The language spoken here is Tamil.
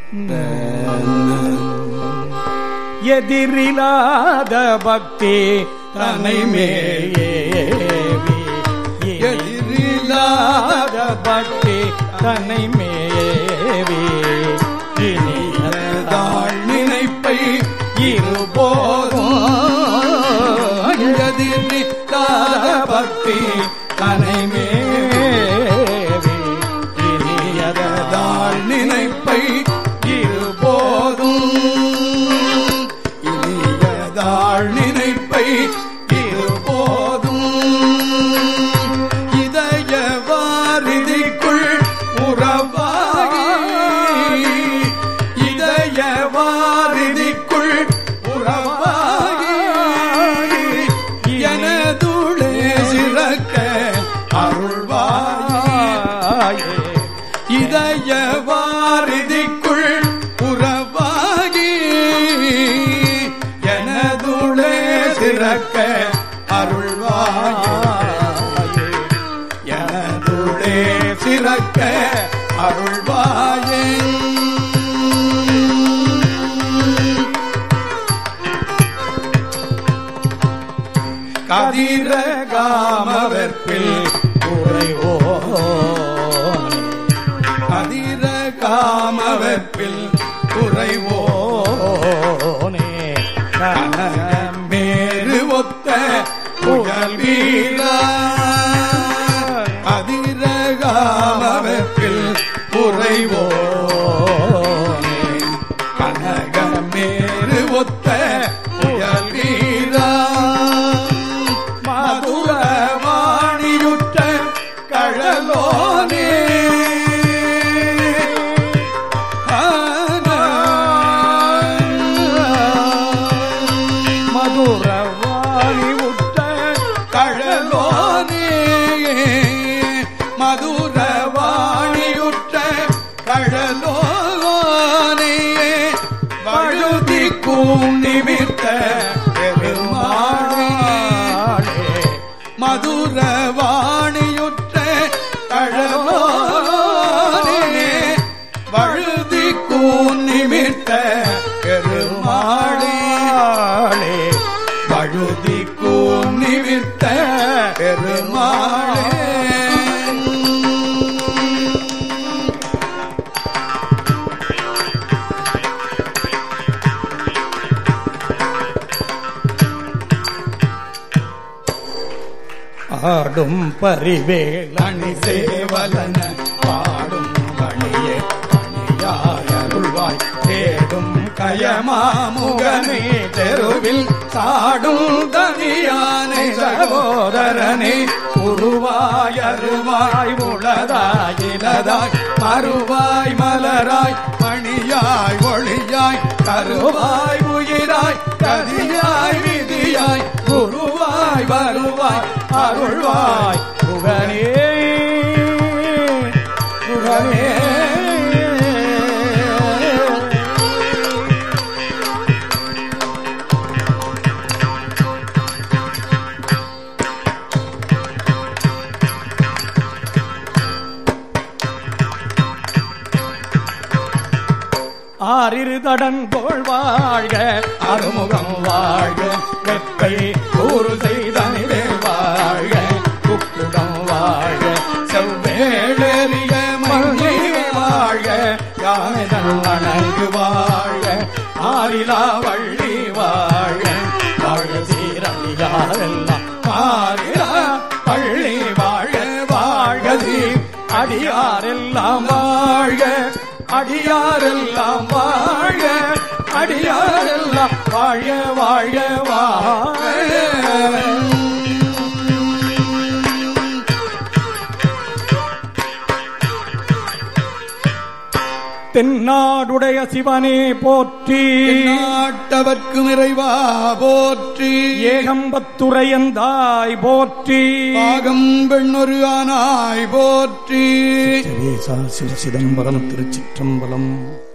எதிரிலாத பக்தி தனைமேவி எதிரிலாத பக்தி தனைமேவி இனியதாள் நினைப்பை இருபோதும் எதிரிலாத பக்தி தனைமேவி இனியதாள் நினைப்பை இருபோதும் இனியதாள் நினைப்பை இருபோதும் இதய வாரிதிக்குள் உறவாகி இதய வாரிதிக்குள் உறவாகி எனதுளே சிறக்க அருள்வாயே இதய வாரிதிக்குள் உறவாகி எனதுளே சிறக்க அருள்வாயே எனதுளே சிறக்க அருள்வாயே கதிர காமவர்பில் உறைவோ கதிர காமவர்பில் உறைவோனே மேறு ஒத்த புயல் வீரா கதிர காமவர்பில் உறைவோனே கனகமேறு ஒத்த புயல் வீரா மதுர வாணியுற்ற கழலோனே மதுர வாணியுற்ற கழலோனே மதுர வாணியுற்ற கழலோனே வழுதி கூண்டிவித்த பெருமாளே மதுர வாணியுற்ற கழலோனே வழுதி கூண்டிவித்த பெருமாளே வழுதி கூண்டிவித்த பெருமாளே ஆடும் பரிவேல் அணி சேவலன பாடும் பணியே பணியாய் அருள்வாய் தேடும் கயமாமுகனே தெருவில் சாடும் தனியானை சகோதரனே உருவாய் அருவாய் உளதாய் இலதாய் மறுவாய் மலராய் மணியாய் ஒளியாய் கருவாய் உயிராய் கதியாய் விதியாய் குருவாய் வருவாய் அருள்வாய் புகனே புகனே ஆறிரு தடன் போல் வாழ்க அறுமுகம் வாழ்க வெப்பை கூறு செய்தனிலே வாழ்க குக்குடம் வாழ்க செவ்வேளெறிய மண்ணே வாழ்க யானைதன் வணங்கு வாழ்க ஆறிலா வள்ளி வாழ்க வாழ்க சீரடியாரெல்லாம் ஆறிலா பள்ளி வாழ்க வாழ்க சீர் அடியாரெல்லாம் வாழ்க அடியாரெல்லாம் வாழ்க அடியாரெல்லாம் வாழ வாழ வாழ தென்னாடுடைய சிவனே போற்றி நாட்டவர்க்கும் இறைவா போற்றி ஏகம்பத்துரையந்தாய் போற்றி பாகம் பெண்ணொரு ஆனாய் போற்றி சிவேசா சிவ சிதம்பரம் திருச்சிற்றம்பலம்